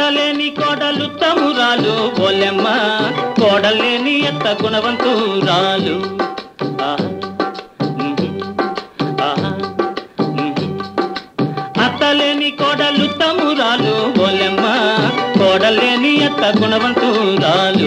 అత్తలేని కోడలు తమురాలు ఓలెమ్మ కోడలేని ఎత్త గుణవంతురాలు ఆహా, ఉహు, ఆహా, ఉహు. అత్తలేని కోడలు తమురాలు ఓలెమ్మ కోడలేని ఎత్త గుణవంతురాలు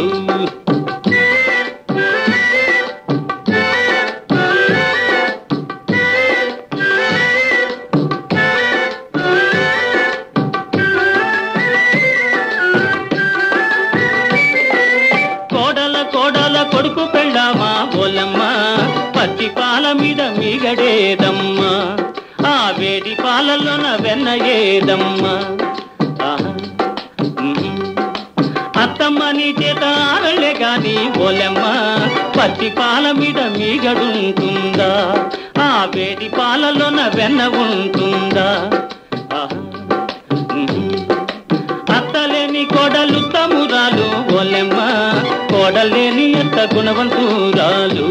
కోడల కోడల కొడుకు పెళ్ళామా బోలమ్మ పచ్చి పాల మీద మీగడేదమ్మా ఆ వేడి పాలలోన వెన్న ఏదమ్మా ఆహా, ఉహు. అత్తమ్మ నీ చేత ఆరలే గాని బోలమ్మ పచ్చి పాల మీద మీగడుంటుందా ఆ వేడి పాలలోన వెన్న ఉంటుందా ఆహా, ఉహు. అత్తలేని కోడలు తమురాలు ఓలెమ్మ కోడలేని ఎంత గుణవంతురాలు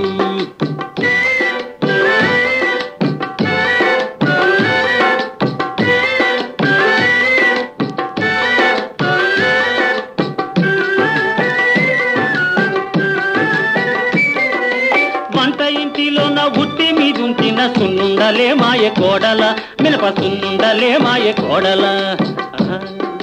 వంట ఇంటిలోన ఉట్టి మీదుంచిన సున్నుండలే మాయ కోడల మినప సున్నుండలే మాయ కోడల ఆహా.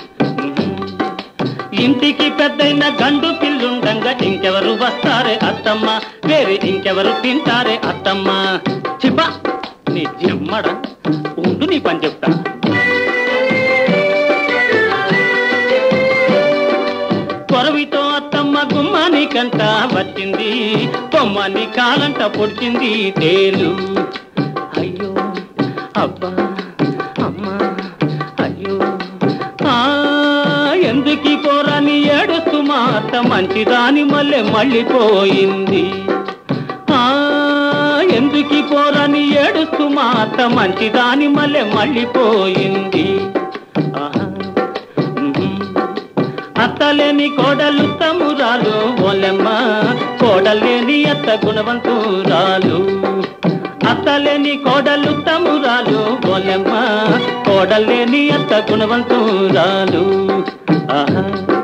ఇంటికి పెద్దయిన గండు పిల్లుండంగా ఇంకెవరు వస్తారే అత్తమ్మ వేరే ఇంకెవరు తింటారే అత్తమ్మ చిప్ప నీ జమ్మడ ఉండు నీ పని చెప్తా కొరవితో అత్తమ్మ గుమ్మాని కంట వచ్చింది కొమ్మని కాలంట పొడిచింది తేలు అయ్యో అబ్బా అమ్మా అయ్యో ఆ ఎందుకి పోరని ఏడుస్తూ మా అత్త మంచిదాని మళ్ళీ మళ్ళీపోయింది ఆ ఎందుకి పోరని ఏడుస్తూ మా అత్త మంచిదాని మళ్ళీ మళ్ళీపోయింది ఆహా ఉహు. అత్తలేని కోడలు తమురాలు ఓలెమ్మ కోడలేని అత్త గుణవంతురాలు అత్తలేని కోడలు తమురాలు ఓలెమ్మ కోడలేని అత్త గుణవంతురాలు ఆహా